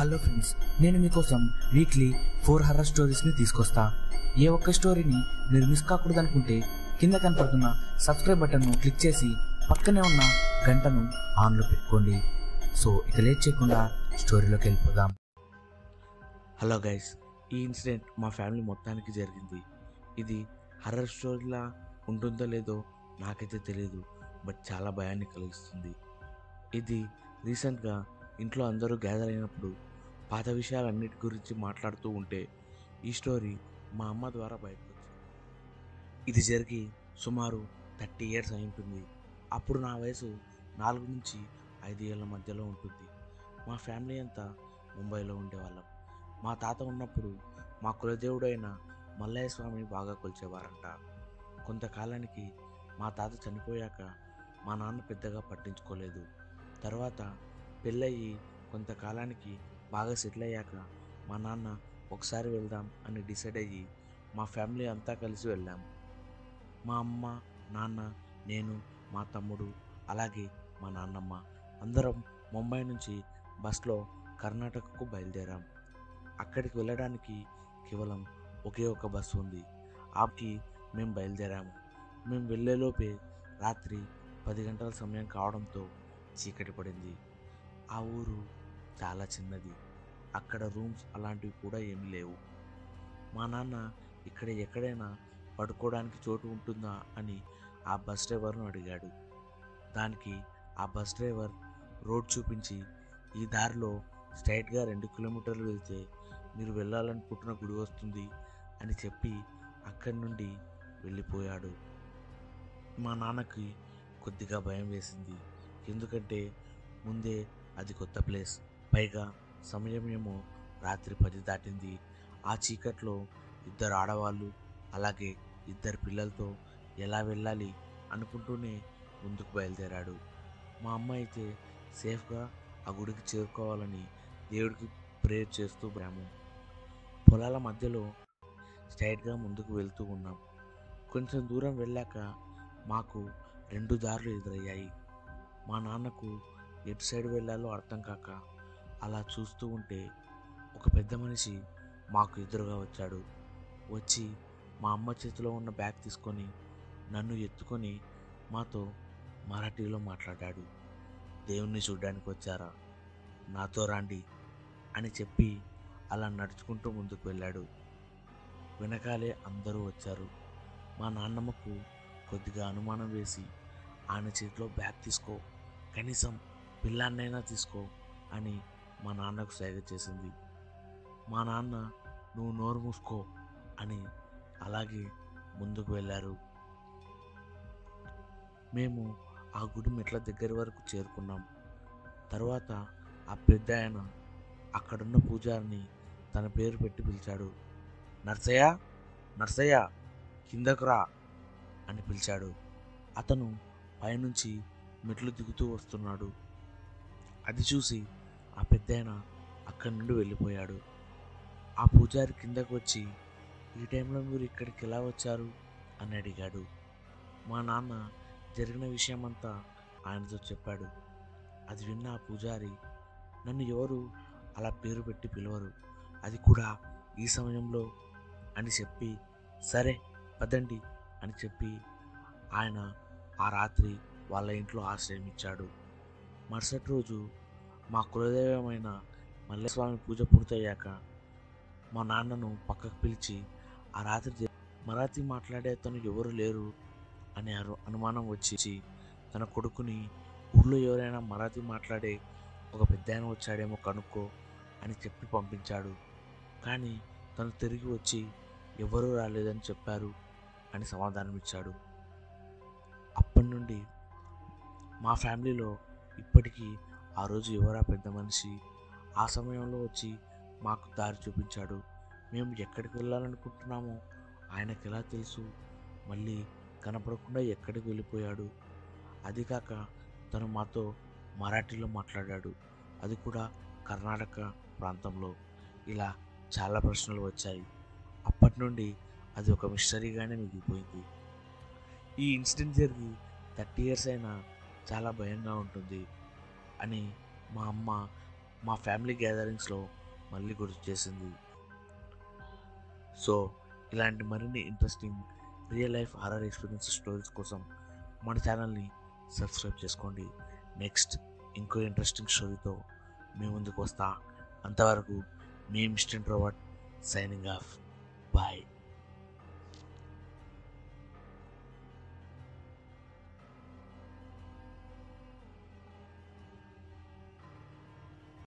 hello friends నేను మీకోసం weekly four horror స్టోరీస్ని తీసుకొస్తా ఏ ఒక్క స్టోరీని మీరు మిస్ కాకూడదు అనుకుంటే కింద కనపడుతున్న సబ్స్క్రైబ్ బటన్ను క్లిక్ చేసి పక్కనే ఉన్న గంటను ఆన్లో పెట్టుకోండి సో ఇక లేట్ చేయకుండా స్టోరీలోకి వెళ్ళిపోదాం హలో గైస్ ఈ ఇన్సిడెంట్ మా ఫ్యామిలీ మొత్తానికి జరిగింది ఇది హర్రర్ స్టోరీలా ఉంటుందో లేదో నాకైతే తెలియదు బట్ చాలా భయాన్ని కలిగిస్తుంది ఇది రీసెంట్గా ఇంట్లో అందరూ గ్యాదర్ అయినప్పుడు పాత విషయాలన్నిటి గురించి మాట్లాడుతూ ఉంటే ఈ స్టోరీ మా అమ్మ ద్వారా బయటకు వచ్చింది ఇది జరిగి సుమారు థర్టీ ఇయర్స్ అయి ఉంటుంది అప్పుడు నా వయసు నాలుగు నుంచి ఐదు ఏళ్ళ మధ్యలో ఉంటుంది మా ఫ్యామిలీ అంతా ముంబైలో ఉండేవాళ్ళం మా తాత ఉన్నప్పుడు మా కులదేవుడు అయిన మల్లయ్య స్వామిని బాగా కొలిచేవారంట కొంతకాలానికి మా తాత చనిపోయాక మా నాన్న పెద్దగా పట్టించుకోలేదు తర్వాత పెళ్ళయి కొంతకాలానికి బాగా సెటిల్ అయ్యాక మా నాన్న ఒకసారి వెళ్దాం అని డిసైడ్ అయ్యి మా ఫ్యామిలీ అంతా కలిసి వెళ్ళాం మా అమ్మ నాన్న నేను మా తమ్ముడు అలాగే మా నాన్నమ్మ అందరం ముంబై నుంచి బస్లో కర్ణాటకకు బయలుదేరాం అక్కడికి వెళ్ళడానికి కేవలం ఒకే ఒక బస్సు ఉంది ఆప్కి మేము బయలుదేరాము మేము వెళ్ళేలోపే రాత్రి పది గంటల సమయం కావడంతో చీకటి పడింది ఆ ఊరు చాలా చిన్నది అక్కడ రూమ్స్ అలాంటివి కూడా ఏమీ లేవు మా నాన్న ఇక్కడ ఎక్కడైనా పడుకోవడానికి చోటు ఉంటుందా అని ఆ బస్ డ్రైవర్ను అడిగాడు దానికి ఆ బస్ డ్రైవర్ రోడ్ చూపించి ఈ దారిలో స్ట్రైట్గా రెండు కిలోమీటర్లు వెళ్తే మీరు వెళ్ళాలనుకుంటున్న గుడి వస్తుంది అని చెప్పి అక్కడి నుండి వెళ్ళిపోయాడు మా నాన్నకి కొద్దిగా భయం వేసింది ఎందుకంటే ముందే అది కొత్త ప్లేస్ పైగా సమయం ఏమో రాత్రి పది దాటింది ఆ చీకట్లో ఇద్దరు ఆడవాళ్ళు అలాగే ఇద్దరు పిల్లలతో ఎలా వెళ్ళాలి అనుకుంటూనే ముందుకు బయలుదేరాడు మా అమ్మ అయితే సేఫ్గా ఆ గుడికి చేరుకోవాలని దేవుడికి ప్రేయర్ చేస్తూ బ్రాము పొలాల మధ్యలో స్ట్రైట్గా ముందుకు వెళ్తూ ఉన్నాం కొంచెం దూరం వెళ్ళాక మాకు రెండు దారులు ఎదురయ్యాయి మా నాన్నకు ఎటు సైడ్ వెళ్ళాలో అర్థం కాక అలా చూస్తూ ఉంటే ఒక పెద్ద మనిషి మాకు ఎదురుగా వచ్చాడు వచ్చి మా అమ్మ చేతిలో ఉన్న బ్యాగ్ తీసుకొని నన్ను ఎత్తుకొని మాతో మరాఠీలో మాట్లాడాడు దేవుణ్ణి చూడ్డానికి వచ్చారా నాతో రాండి అని చెప్పి అలా నడుచుకుంటూ ముందుకు వెళ్ళాడు వెనకాలే అందరూ వచ్చారు మా నాన్నమ్మకు కొద్దిగా అనుమానం వేసి ఆయన చేతిలో బ్యాగ్ తీసుకో కనీసం పిల్లాన్నైనా తీసుకో అని మా నాన్నకు సైగ చేసింది మా నాన్న నువ్వు నోరు మూసుకో అని అలాగే ముందుకు వెళ్ళారు మేము ఆ గుడి మెట్ల దగ్గర వరకు చేరుకున్నాం తర్వాత ఆ పెద్ద ఆయన అక్కడున్న పూజారిని తన పేరు పెట్టి పిలిచాడు నర్సయ్య నర్సయ్య కిందకు రా అని పిలిచాడు అతను పైనుంచి మెట్లు దిగుతూ వస్తున్నాడు అది చూసి ఆ పెద్దాయన అక్కడి నుండి వెళ్ళిపోయాడు ఆ పూజారి కిందకు వచ్చి ఈ టైంలో మీరు ఇక్కడికి ఎలా వచ్చారు అని అడిగాడు మా నాన్న జరిగిన విషయమంతా ఆయనతో చెప్పాడు అది విన్న ఆ పూజారి నన్ను ఎవరు అలా పేరు పెట్టి పిలవరు అది కూడా ఈ సమయంలో అని చెప్పి సరే పదండి అని చెప్పి ఆయన ఆ రాత్రి వాళ్ళ ఇంట్లో ఆశ్రయం ఇచ్చాడు మరుసటి రోజు మా కులదైవమైన మల్లేస్వామి పూజ పూర్తయ్యాక మా నాన్నను పక్కకు పిలిచి ఆ రాత్రి జ- మరాఠీ మాట్లాడే అతను ఎవరు లేరు అనే అను- అనుమానం వచ్చి తన కొడుకుని ఊళ్ళో ఎవరైనా మరాఠీ మాట్లాడే ఒక పెద్ద ఆయన వచ్చాడేమో కనుక్కో అని చెప్పి పంపించాడు కానీ తను తిరిగి వచ్చి ఎవరూ రాలేదని చెప్పారు అని సమాధానం ఇచ్చాడు అప్పటి నుండి మా ఫ్యామిలీలో ఇప్పటికీ ఆ రోజు ఎవరా పెద్ద మనిషి ఆ సమయంలో వచ్చి మాకు దారి చూపించాడు మేము ఎక్కడికి వెళ్ళాలనుకుంటున్నామో ఆయనకు ఎలా తెలుసు మళ్ళీ కనపడకుండా ఎక్కడికి వెళ్ళిపోయాడు అది కాక తను మాతో మరాఠీలో మాట్లాడాడు అది కూడా కర్ణాటక ప్రాంతంలో ఇలా చాలా ప్రశ్నలు వచ్చాయి అప్పటి నుండి అది ఒక మిస్టరీగానే మిగిలిపోయింది ఈ ఇన్సిడెంట్ జరిగి థర్టీ ఇయర్స్ అయినా చాలా భయంగా ఉంటుంది అని మా అమ్మ మా ఫ్యామిలీ గ్యాదరింగ్స్లో మళ్ళీ గుర్తు చేసింది సో ఇలాంటి మరిన్ని interesting real life horror experience stories కోసం మన ఛానల్ని సబ్స్క్రైబ్ చేసుకోండి నెక్స్ట్ ఇంకో ఇంట్రెస్టింగ్ స్టోరీతో మీ ముందుకు వస్తా అంతవరకు మీ Mister Robot signing off bye